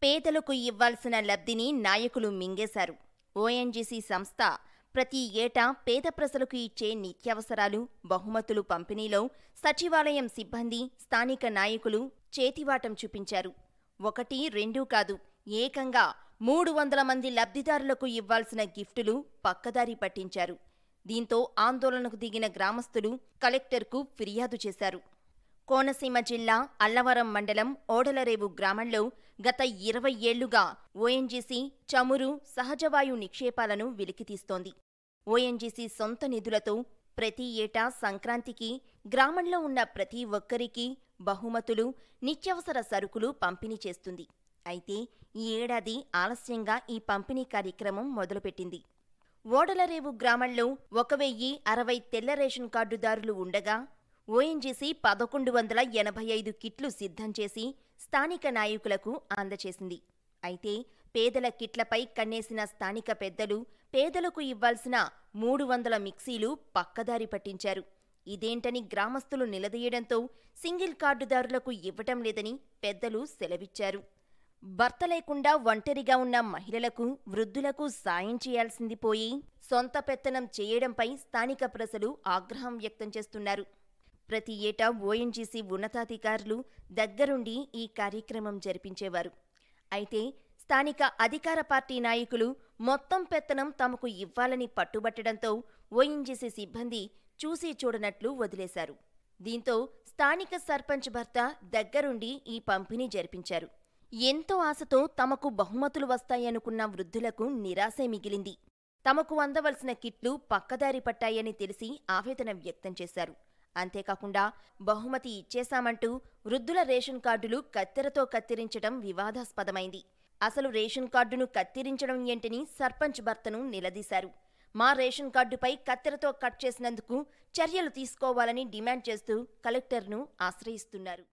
పేదలకు ఇవ్వాల్సిన లబ్ధిని నాయకులు మింగేశారు ఓఎన్జీసీ సంస్థ ప్రతి ఏటా పేద ప్రజలకు ఇచ్చే నిత్యావసరాలు బహుమతులు పంపిణీలో సచివాలయం సిబ్బంది స్థానిక నాయకులు చేతివాటం చూపించారు ఒకటి రెండు కాదు ఏకంగా మూడు వందల మంది లబ్ధిదారులకు ఇవ్వాల్సిన గిఫ్టులు పక్కదారి పట్టించారు దీంతో ఆందోళనకు దిగిన గ్రామస్తులు కలెక్టర్కు ఫిర్యాదు చేశారు కోనసీమ జిల్లా అల్లవరం మండలం ఓడలరేవు గ్రామంలో గత ఇరవై ఏళ్లుగా ఓఎన్జీసీ చమురు సహజవాయు నిక్షేపాలను వెలికితీస్తోంది ఓఎన్జీసీ సొంత నిధులతో ప్రతి ఏటా సంక్రాంతికి గ్రామంలో ఉన్న ప్రతి ఒక్కరికి బహుమతులు నిత్యావసర సరుకులు పంపిణీ చేస్తుంది అయితే ఈ ఏడాది ఆలస్యంగా ఈ పంపిణీ కార్యక్రమం మొదలుపెట్టింది ఓడలరేవు గ్రామంలో ఒక వెయ్యి అరవై తెల్ల రేషన్ కార్డుదారులు ఉండగా ఓఎన్జీసీ పదకొండు వందల ఎనభై ఐదు కిట్లు సిద్ధం చేసి స్థానిక నాయకులకు అందచేసింది అయితే పేదల కిట్లపై కన్నేసిన స్థానిక పెద్దలు పేదలకు ఇవ్వాల్సిన మూడు వందల మిక్సీలు పక్కదారి పట్టించారు ఇదేంటని గ్రామస్తులు నిలదీయడంతో సింగిల్ కార్డుదారులకు ఇవ్వటం లేదని పెద్దలు సెలవిచ్చారు భర్త లేకుండా ఒంటరిగా ఉన్న మహిళలకు వృద్ధులకు సాయం చేయాల్సింది పోయి సొంత పెత్తనం చేయడంపై స్థానిక ప్రజలు ఆగ్రహం వ్యక్తం చేస్తున్నారు ప్రతి ఏటా ఓఎన్జీసీ ఉన్నతాధికారులు దగ్గరుండి ఈ కార్యక్రమం జరిపించేవారు అయితే స్థానిక అధికార పార్టీ నాయకులు మొత్తం పెత్తనం తమకు ఇవ్వాలని పట్టుబట్టడంతో ఓఎన్జీసీ సిబ్బంది చూసి చూడనట్లు వదిలేశారు దీంతో స్థానిక సర్పంచ్ భర్త దగ్గరుండి ఈ పంపిణీ జరిపించారు ఎంతో ఆశతో తమకు బహుమతులు వస్తాయనుకున్న వృద్ధులకు నిరాశే మిగిలింది తమకు అందవలసిన కిట్లు పక్కదారి పట్టాయని తెలిసి ఆవేదన వ్యక్తం చేశారు అంతేకాకుండా బహుమతి ఇచ్చేశామంటూ వృద్ధుల రేషన్ కార్డులు కత్తెరతో కత్తిరించడం వివాదాస్పదమైంది అసలు రేషన్ కార్డును కత్తిరించడం ఏంటని సర్పంచ్ భర్తను నిలదీశారు మా రేషన్ కార్డుపై కత్తెరతో కట్ చేసినందుకు చర్యలు తీసుకోవాలని డిమాండ్ చేస్తూ కలెక్టర్ను ఆశ్రయిస్తున్నారు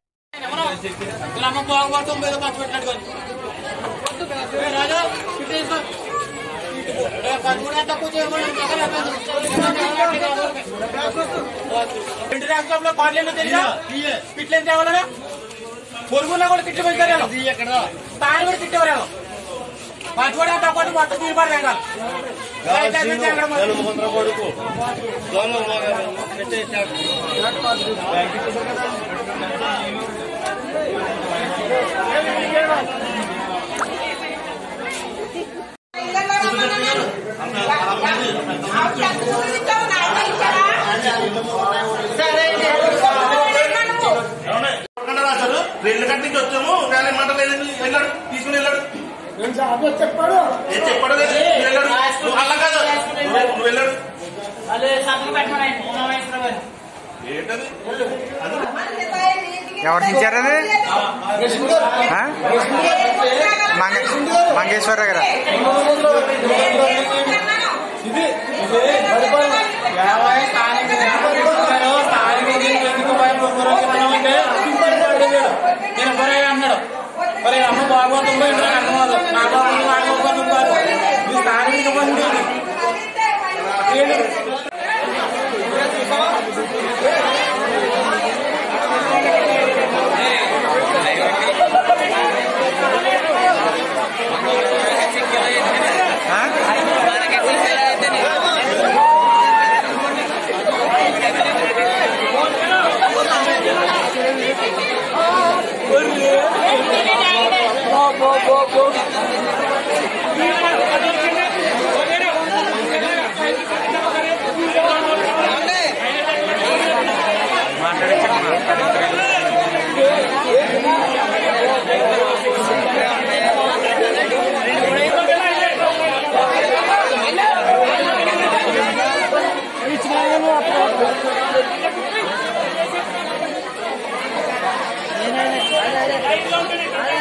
ఇలా అమ్మ బాగుపడతాం మీద ఖర్చు పెట్టినట్టు ఏ రాజా ఇటు తీసుకో. ఏ ఖర్చు కూడా తక్కువ చేయమని ఇంటి ర్యాంక్ షాప్ లో కార్డులు ఏంటో తెలియదా కిట్లు ఏం తేవాలరా పొరుగున్నా కూడా కిట్లు పెంచారు తాను కూడా తిట్టేవారు ఖర్చు కూడా తక్కువ మొత్తం తీరుబాటు రంగాలు కొడుకు దోమ పెట్టేసాడు రాశారు రెండు గంటల నుంచి వచ్చాము వేల మంట లేదని వెళ్ళాడు తీసుకుని వెళ్ళాడు చెప్పాడు ఏం చెప్పాడు లేదు వెళ్ళాడు నువ్వు అలా కాదు నువ్వు- నువ్వు వెళ్ళాడు ఏంటది ఎవరు దించారు అది ఆ? మంగ- మంగేశ్వర గారు ఇది ఇది పరిపాలన వ్యవసాయ స్థానిక నిర్వహిస్తున్నారు. స్థానిక దీనికి ఎందుకు భయపడుతున్నారు అంటే అడ్డుపడినాడు వీడు. నేను ఒరే అన్నాడు ఒరే అమ్మ బాగోతుందో ఇంట్లో అర్థమవుదు నా బాబు బాగోతుంది కాదు ఇది స్థానిక మంది వీడు ఆ? రైట్